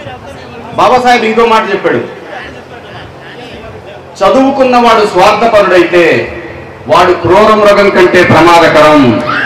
బాబాసాహెబ్ ఇంకో మాట చెప్పాడు చదువుకున్నవాడు స్వార్థపరుడైతే వాడు క్రూర మృగం కంటే ప్రమాదకరం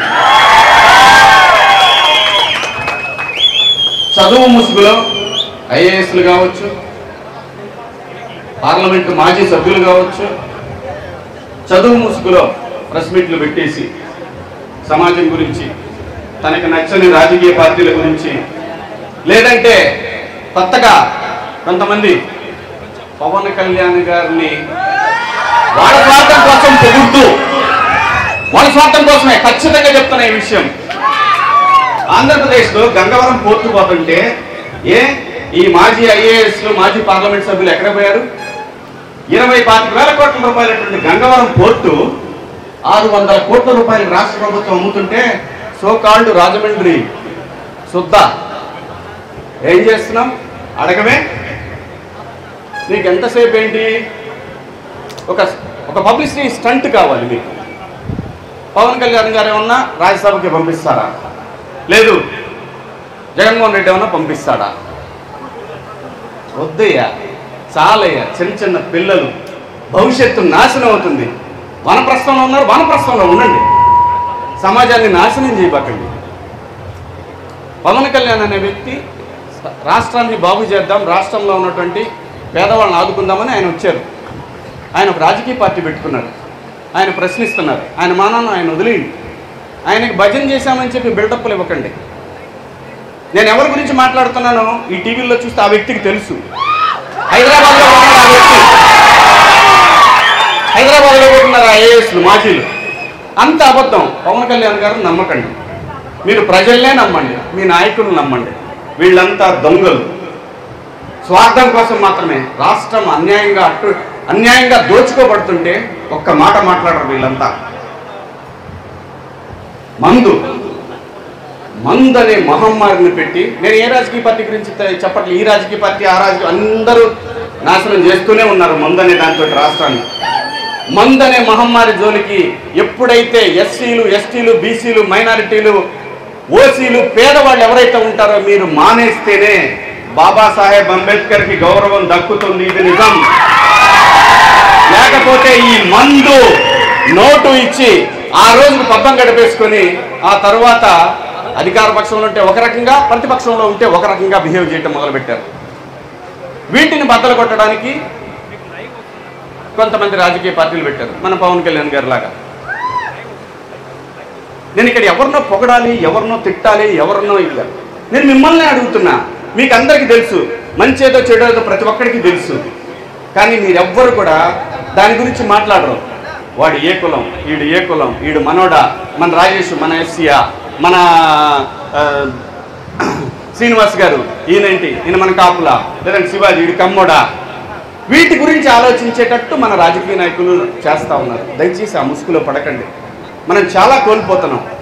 చదువు ముసుగులో ఐఏఎస్లు కావచ్చు పార్లమెంటు మాజీ సభ్యులు కావచ్చు చదువు ముసుగులో ప్రెస్ మీట్లు పెట్టేసి సమాజం గురించి తనకు నచ్చని రాజకీయ పార్టీల గురించి లేదంటే కొత్తగా కొంతమంది పవన్ కళ్యాణ్ గారిని వాళ్ళ స్వార్థం కోసం పొగుడుతూ వాళ్ళ స్వార్థం కోసమే ఖచ్చితంగా చెప్తున్నా ఈ విషయం ఆంధ్రప్రదేశ్లో గంగవరం పోర్టు పోతుంటే ఏ ఈ మాజీ ఐఏఎస్లు మాజీ పార్లమెంట్ సభ్యులు ఎక్కడ పోయారు ఇరవై పాతిక వేల కోట్ల రూపాయలటువంటి గంగవరం పోర్టు ఆరు వందల కోట్ల రూపాయలు రాష్ట్ర ప్రభుత్వం అమ్ముతుంటే సోకాల్డ్ రాజమండ్రి శుద్ధ ఏం చేస్తున్నాం అడగమే నీకు ఎంతసేపు ఏంటి ఒక ఒక పబ్లిసిటీ స్టంట్ కావాలి మీకు పవన్ కళ్యాణ్ గారు ఏమన్నా రాజ్యసభకి పంపిస్తారా లేదు జగన్మోహన్ రెడ్డి ఏమన్నా పంపిస్తాడా వద్దయ్యా చాలయ్యా చిన్న చిన్న పిల్లలు భవిష్యత్తు నాశనం అవుతుంది వనప్రస్థంలో ఉన్నారు వనప్రస్థంలో ఉండండి సమాజాన్ని నాశనం చేయబాకండి పవన్ కళ్యాణ్ అనే వ్యక్తి రాష్ట్రాన్ని బాగు చేద్దాం రాష్ట్రంలో ఉన్నటువంటి పేదవాళ్ళని ఆదుకుందామని ఆయన వచ్చారు ఆయన ఒక రాజకీయ పార్టీ పెట్టుకున్నారు ఆయన ప్రశ్నిస్తున్నారు ఆయన మానాన్ని ఆయన వదిలేయండి ఆయనకి భజన చేశామని చెప్పి బిల్డప్లు ఇవ్వకండి నేను ఎవరి గురించి మాట్లాడుతున్నానో ఈ టీవీలో చూస్తే ఆ వ్యక్తికి తెలుసు హైదరాబాద్లో ఉన్నారు ఆ వ్యక్తి హైదరాబాద్లో ఉన్నారు ఐఏఎస్లు మాజీలు అంత అబద్ధం పవన్ కళ్యాణ్ గారు నమ్మకండి మీరు ప్రజల్నే నమ్మండి మీ నాయకులను నమ్మండి వీళ్ళంతా దొంగలు స్వార్థం కోసం మాత్రమే రాష్ట్రం అన్యాయంగా అట్టు అన్యాయంగా దోచుకోబడుతుంటే ఒక్క మాట మాట్లాడరు వీళ్ళంతా మందు మందు అనే మహమ్మారిని పెట్టి నేను ఏ రాజకీయ పార్టీ గురించి త- చెప్పట్లేదు ఈ రాజకీయ పార్టీ ఆ రాజకీయ అందరూ నాశనం చేస్తూనే ఉన్నారు మందు అనే దాంతో రాష్ట్రాన్ని మందు అనే మహమ్మారి జోలికి ఎప్పుడైతే ఎస్సీలు ఎస్టీలు బీసీలు మైనారిటీలు ఓసీలు పేదవాళ్ళు ఎవరైతే ఉంటారో మీరు మానేస్తేనే బాబాసాహెబ్ అంబేద్కర్ కి గౌరవం దక్కుతుంది ఇది నిజం లేకపోతే ఈ మందు నోటు ఇచ్చి ఆ రోజుకు పబ్బం గడిపేసుకొని ఆ తర్వాత అధికార పక్షంలో ఉంటే ఒక రకంగా ప్రతిపక్షంలో ఉంటే ఒక రకంగా బిహేవ్ చేయటం మొదలుపెట్టారు వీటిని బద్దలు కొట్టడానికి కొంతమంది రాజకీయ పార్టీలు పెట్టారు మన పవన్ కళ్యాణ్ గారి లాగా నేను ఇక్కడ ఎవరినో పొగడాలి ఎవరినో తిట్టాలి ఎవరినో ఇలా నేను మిమ్మల్ని అడుగుతున్నా మీకు అందరికీ తెలుసు మంచి ఏదో చెడు ఏదో ప్రతి ఒక్కరికి తెలుసు కానీ మీరెవ్వరు కూడా దాని గురించి మాట్లాడరు వాడు ఏ కులం వీడు ఏ కులం వీడు మనోడా మన రాజేష్ మన ఎస్సీయా మన ఆ, శ్రీనివాస్ గారు ఈయనేంటి ఈయన మన కాపులా లేదంటే శివాజీ వీడు కమ్మోడా వీటి గురించి ఆలోచించేటట్టు మన రాజకీయ నాయకులు చేస్తా ఉన్నారు దయచేసి ఆ ముసుగులో పడకండి మనం చాలా కోల్పోతున్నాం